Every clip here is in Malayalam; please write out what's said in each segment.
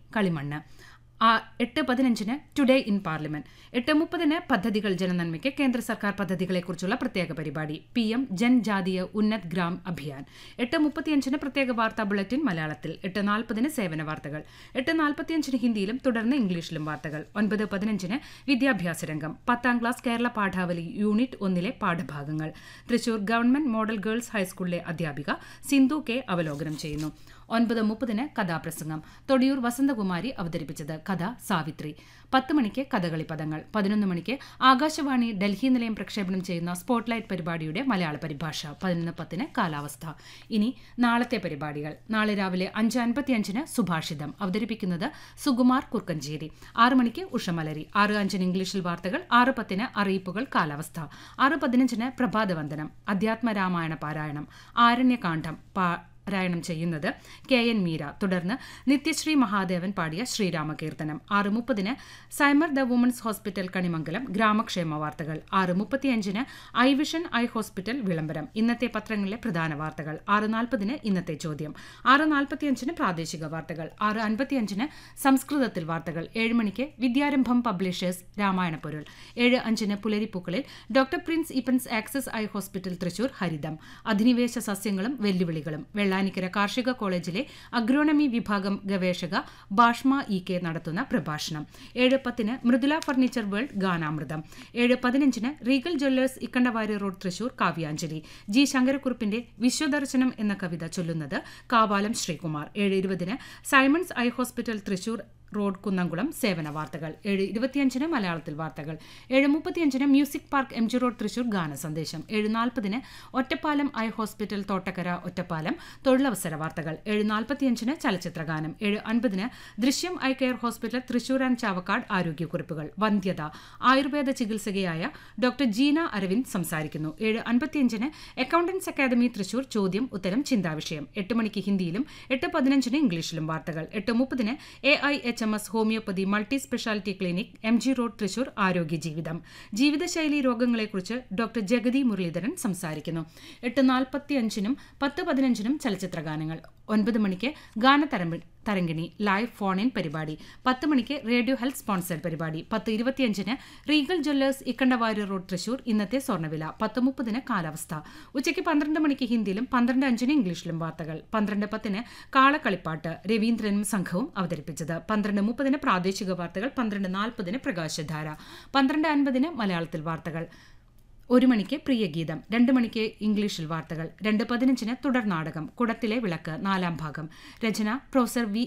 കളിമണ്ണ് ആ എട്ട് പതിനഞ്ചിന് ടുഡേ ഇൻ പാർലമെന്റ് എട്ട് മുപ്പതിന് പദ്ധതികൾ ജനനന്മയ്ക്ക് കേന്ദ്ര സർക്കാർ പദ്ധതികളെക്കുറിച്ചുള്ള പ്രത്യേക പരിപാടി പി എം ജൻജാതീയ ഉന്നത് ഗ്രാം അഭിയാൻ എട്ട് മുപ്പത്തിയഞ്ചിന് പ്രത്യേക വാർത്താ ബുള്ളറ്റിൻ മലയാളത്തിൽ എട്ട് നാൽപ്പതിന് സേവന വാർത്തകൾ എട്ട് നാൽപ്പത്തിയഞ്ചിന് ഹിന്ദിയിലും തുടർന്ന് ഇംഗ്ലീഷിലും വാർത്തകൾ ഒൻപത് പതിനഞ്ചിന് വിദ്യാഭ്യാസ രംഗം പത്താം ക്ലാസ് കേരള പാഠാവലി യൂണിറ്റ് ഒന്നിലെ പാഠഭാഗങ്ങൾ തൃശൂർ ഗവൺമെന്റ് മോഡൽ ഗേൾസ് ഹൈസ്കൂളിലെ അധ്യാപിക സിന്ധു കെ അവലോകനം ചെയ്യുന്നു ഒൻപത് മുപ്പതിന് കഥാപ്രസംഗം തൊടിയൂർ വസന്തകുമാരി അവതരിപ്പിച്ചത് കഥ സാവിത്രി പത്ത് മണിക്ക് കഥകളി പദങ്ങൾ പതിനൊന്ന് മണിക്ക് ആകാശവാണി ഡൽഹി നിലയം പ്രക്ഷേപണം ചെയ്യുന്ന സ്പോട്ട്ലൈറ്റ് പരിപാടിയുടെ മലയാള പരിഭാഷ പതിനൊന്ന് പത്തിന് കാലാവസ്ഥ ഇനി നാളത്തെ പരിപാടികൾ നാളെ രാവിലെ അഞ്ച് അൻപത്തിയഞ്ചിന് സുഭാഷിതം അവതരിപ്പിക്കുന്നത് സുകുമാർ കുർക്കഞ്ചേരി ആറ് മണിക്ക് ഉഷമലരി ആറ് അഞ്ചിന് ഇംഗ്ലീഷിൽ വാർത്തകൾ ആറ് പത്തിന് അറിയിപ്പുകൾ കാലാവസ്ഥ ആറ് പതിനഞ്ചിന് പ്രഭാതവന്ദനം അധ്യാത്മ രാമായണ പാരായണം ആരണ്യകാന്ഡം പാ പാരായണം ചെയ്യുന്നത് കെ എൻ മീര തുടർന്ന് നിത്യശ്രീ മഹാദേവൻ പാടിയ ശ്രീരാമകീർത്തനം ആറ് മുപ്പതിന് Simar the women's hospital Kanimangalam ഗ്രാമക്ഷേമ വാർത്തകൾ ആറ് മുപ്പത്തിയഞ്ചിന് ഐ വിഷൻ ഐ ഹോസ്പിറ്റൽ വിളംബരം ഇന്നത്തെ പത്രങ്ങളിലെ പ്രധാന വാർത്തകൾ ആറ് നാൽപ്പതിന് ഇന്നത്തെ ചോദ്യം ആറ് നാൽപ്പത്തിയഞ്ചിന് പ്രാദേശിക വാർത്തകൾ ആറ് അൻപത്തിയഞ്ചിന് സംസ്കൃതത്തിൽ വാർത്തകൾ ഏഴ് മണിക്ക് വിദ്യാരംഭം പബ്ലിഷേഴ്സ് രാമായണ പൊരുൾ ഏഴ് അഞ്ചിന് പുലരിപ്പൂക്കളിൽ doctor Prince Eppens access eye hospital Thrissur ഹരിതം അധിനിവേശ സസ്യങ്ങളും വെല്ലുവിളികളും വെള്ളാനിക്കര കാർഷിക കോളേജിലെ അഗ്രോണമി വിഭാഗം ഗവേഷക ബാഷ്മ ഇ കെ നടത്തുന്ന പ്രഭാഷണം ഏഴ് പത്തിന് മൃദുല ഫർണിച്ചർ വേൾഡ് ഗാനാമൃതം ഏഴ് പതിനഞ്ചിന് Regal jewellers Ikkandavari road Thrissur കാവ്യാഞ്ജലി ജി ശങ്കരക്കുറുപ്പിന്റെ വിശ്വദർശനം എന്ന കവിത ചൊല്ലുന്നത് കാവാലം ശ്രീകുമാർ ഏഴ് ഇരുപതിന് Simon's eye hospital Thrissur road Kunnamkulam സേവന വാർത്തകൾ ഏഴ് ഇരുപത്തിയഞ്ചിന് മലയാളത്തിൽ വാർത്തകൾ ഏഴ് മുപ്പത്തിയഞ്ചിന് music park M G road Thrissur ഗാന സന്ദേശം ഏഴ് നാൽപ്പതിന് ഒറ്റപ്പാലം ഐ ഹോസ്പിറ്റൽ തോട്ടക്കര ഒറ്റപ്പാലം തൊഴിലവസര വാർത്തകൾ ഏഴ് നാൽപ്പത്തിയഞ്ചിന് ചലച്ചിത്രഗാനം ഏഴ് അൻപതിന് Drishyam eye care hospital Thrissur and Chavakkad ആരോഗ്യക്കുറിപ്പുകൾ വന്ധ്യത ആയുർവേദ ചികിത്സകയായ ഡോക്ടർ ജീന അരവിന്ദ് സംസാരിക്കുന്നു ഏഴ് അൻപത്തിയഞ്ചിന് അക്കൌണ്ടൻസ് അക്കാദമി തൃശൂർ ചോദ്യം ഉത്തരം ചിന്താവിഷയം എട്ട് മണിക്ക് ഹിന്ദിയിലും എട്ട് പതിനഞ്ചിന് ഇംഗ്ലീഷിലും വാർത്തകൾ എട്ട് മുപ്പതിന് A I H M S homoeopathy multi speciality clinic M G road Thrissur ആരോഗ്യ ജീവിതം ജീവിതശൈലി രോഗങ്ങളെക്കുറിച്ച് ഡോക്ടർ ജഗതി മുരളീധരൻ സംസാരിക്കുന്നു എട്ട് നാൽപ്പത്തി അഞ്ചിനും പത്ത് പതിനഞ്ചിനും ചലച്ചിത്ര ഗാനങ്ങൾ ഒൻപത് മണിക്ക് ഗാനതരംബ തരംഗിണി ലൈവ് ഫോൺ ഇൻ പരിപാടി പത്ത് മണിക്ക് റേഡിയോ ഹെൽത്ത് സ്പോൺസർഡ് പരിപാടി പത്ത് ഇരുപത്തിയഞ്ചിന് Regal jewellers Ikkandavari road Thrissur ഇന്നത്തെ സ്വർണ്ണവില പത്ത് മുപ്പതിന് കാലാവസ്ഥ ഉച്ചയ്ക്ക് പന്ത്രണ്ട് മണിക്ക് ഹിന്ദിയിലും പന്ത്രണ്ട് അഞ്ചിന് ഇംഗ്ലീഷിലും വാർത്തകൾ പന്ത്രണ്ട് പത്തിന് കാളക്കളിപ്പാട്ട് രവീന്ദ്രനും സംഘവും അവതരിപ്പിച്ചത് പന്ത്രണ്ട് മുപ്പതിന് പ്രാദേശിക വാർത്തകൾ പന്ത്രണ്ട് നാൽപ്പതിന് പ്രകാശധാര പന്ത്രണ്ട് അൻപതിന് മലയാളത്തിൽ വാർത്തകൾ ഒരു മണിക്ക് പ്രിയഗീതം രണ്ട് മണിക്ക് ഇംഗ്ലീഷിൽ വാർത്തകൾ രണ്ട് പതിനഞ്ചിന് തുടർ നാടകം കുടത്തിലെ വിളക്ക് നാലാം ഭാഗം രചന പ്രൊഫസർ വി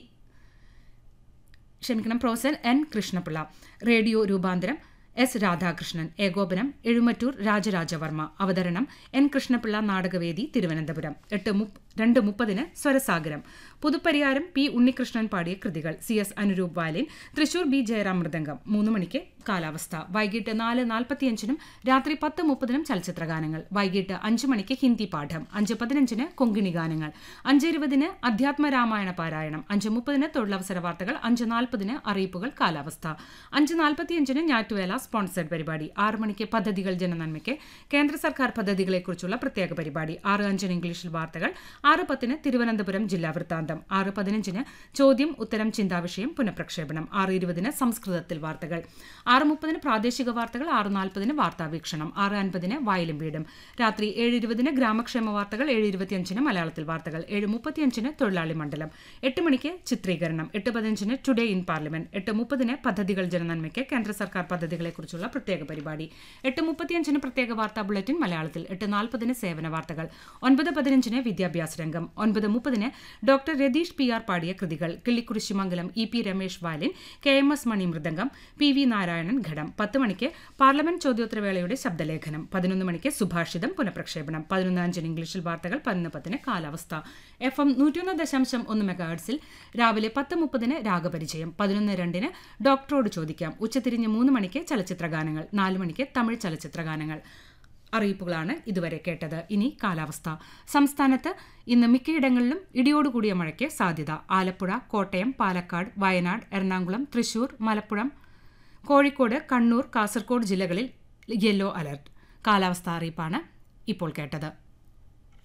ക്ഷമിക്കണം പ്രൊഫസർ എൻ കൃഷ്ണപിള്ള റേഡിയോ രൂപാന്തരം എസ് രാധാകൃഷ്ണൻ ഏകോപനം എഴുമറ്റൂർ രാജരാജവർമ്മ അവതരണം എൻ കൃഷ്ണപിള്ള നാടകവേദി തിരുവനന്തപുരം എട്ട് മുപ്പ രണ്ട് മുപ്പതിന് സ്വരസാഗരം പുതുപ്പരിയാരം പി ഉണ്ണികൃഷ്ണൻ പാടിയ കൃതികൾ C S Anuroop violin Thrissur B Jayaram mridangam മൂന്ന് മണിക്ക് കാലാവസ്ഥ വൈകിട്ട് നാല് നാൽപ്പത്തിയഞ്ചിനും രാത്രി പത്ത് മുപ്പതിനും ചലച്ചിത്രഗാനങ്ങൾ വൈകിട്ട് അഞ്ച് മണിക്ക് ഹിന്ദി പാഠം അഞ്ച് പതിനഞ്ചിന് കൊങ്കിണി ഗാനങ്ങൾ അഞ്ച് ഇരുപതിന് അധ്യാത്മ രാമായണ പാരായണം അഞ്ച് മുപ്പതിന് തൊഴിലവസര വാർത്തകൾ അഞ്ച് നാൽപ്പതിന് അറിയിപ്പുകൾ കാലാവസ്ഥ അഞ്ച് നാൽപ്പത്തിയഞ്ചിന് ഞാറ്റുവേല സ്പോൺസർഡ് പരിപാടി ആറ് മണിക്ക് പദ്ധതികൾ ജനനന്മയ്ക്ക് കേന്ദ്ര സർക്കാർ പദ്ധതികളെക്കുറിച്ചുള്ള പ്രത്യേക പരിപാടി ആറ് അഞ്ചിന് ഇംഗ്ലീഷിൽ വാർത്തകൾ ആറ് പത്തിന് തിരുവനന്തപുരം ജില്ലാ വൃത്താന്തം ആറ് പതിനഞ്ചിന് ചോദ്യം ഉത്തരം ചിന്താവിഷയം പുനഃപ്രക്ഷേപണം ആറ് ഇരുപതിന് സംസ്കൃതത്തിൽ വാർത്തകൾ ആറ് മുപ്പതിന് പ്രാദേശിക വാർത്തകൾ ആറ് നാൽപ്പതിന് വാർത്താവീക്ഷണം ആറ് അൻപതിന് വായിലും വീടും രാത്രി ഏഴ് ഇരുപതിന് ഗ്രാമക്ഷേമ വാർത്തകൾ ഏഴ് ഇരുപത്തിയഞ്ചിന് മലയാളത്തിൽ വാർത്തകൾ ഏഴ് മുപ്പത്തിയഞ്ചിന് തൊഴിലാളി മണ്ഡലം എട്ട് മണിക്ക് ചിത്രീകരണം എട്ട് പതിനഞ്ചിന് ടുഡേ ഇൻ പാർലമെന്റ് എട്ട് മുപ്പതിന് പദ്ധതികൾ ജനനന്മയ്ക്ക് കേന്ദ്ര സർക്കാർ പദ്ധതികളെക്കുറിച്ചുള്ള പ്രത്യേക പരിപാടി എട്ട് മുപ്പത്തിയഞ്ചിന് പ്രത്യേക വാർത്താ ബുള്ളറ്റിൻ മലയാളത്തിൽ എട്ട് നാൽപ്പതിന് സേവന വാർത്തകൾ ഒൻപത് പതിനഞ്ചിന് വിദ്യാഭ്യാസ രംഗം ഒൻപത് മുപ്പതിന് ഡോക്ടർ രതീഷ് പി ആർ പാടിയ കൃതികൾ Killikkurussimangalam E P Ramesh violin K M S Mani mridangam P V Narayanan ghatam പത്ത് മണിക്ക് പാർലമെന്റ് ചോദ്യോത്തരവേളയുടെ ശബ്ദലേഖനം പതിനൊന്ന് മണിക്ക് സുഭാഷിതം പുനഃപ്രക്ഷേപണം പതിനൊന്ന് അഞ്ചിന് ഇംഗ്ലീഷിൽ വാർത്തകൾ പതിനൊന്ന് പത്തിന് കാലാവസ്ഥ എഫ് എം നൂറ്റിയൊന്ന് ദശാംശം ഒന്ന് മെഗാഹർട്സിൽ രാവിലെ പത്ത് മുപ്പതിന് രാഗപരിചയം പതിനൊന്ന് രണ്ടിന് ഡോക്ടറോട് ചോദിക്കാം ഉച്ചതിരിഞ്ഞ് മൂന്ന് മണിക്ക് ചലച്ചിത്ര ഗാനങ്ങൾ നാല് മണിക്ക് തമിഴ് ചലച്ചിത്ര ഗാനങ്ങൾ അറിയിപ്പുകളാണ് ഇതുവരെ കേട്ടത് ഇനി കാലാവസ്ഥ സംസ്ഥാനത്ത് ഇന്ന് മിക്കയിടങ്ങളിലും ഇടിയോടുകൂടിയ മഴയ്ക്ക് സാധ്യത ആലപ്പുഴ കോട്ടയം പാലക്കാട് വയനാട് എറണാകുളം തൃശൂർ മലപ്പുറം കോഴിക്കോട് കണ്ണൂർ കാസർഗോഡ് ജില്ലകളിൽ യെല്ലോ അലർട്ട് കാലാവസ്ഥ അറിയിപ്പാണ് ഇപ്പോൾ കേട്ടത്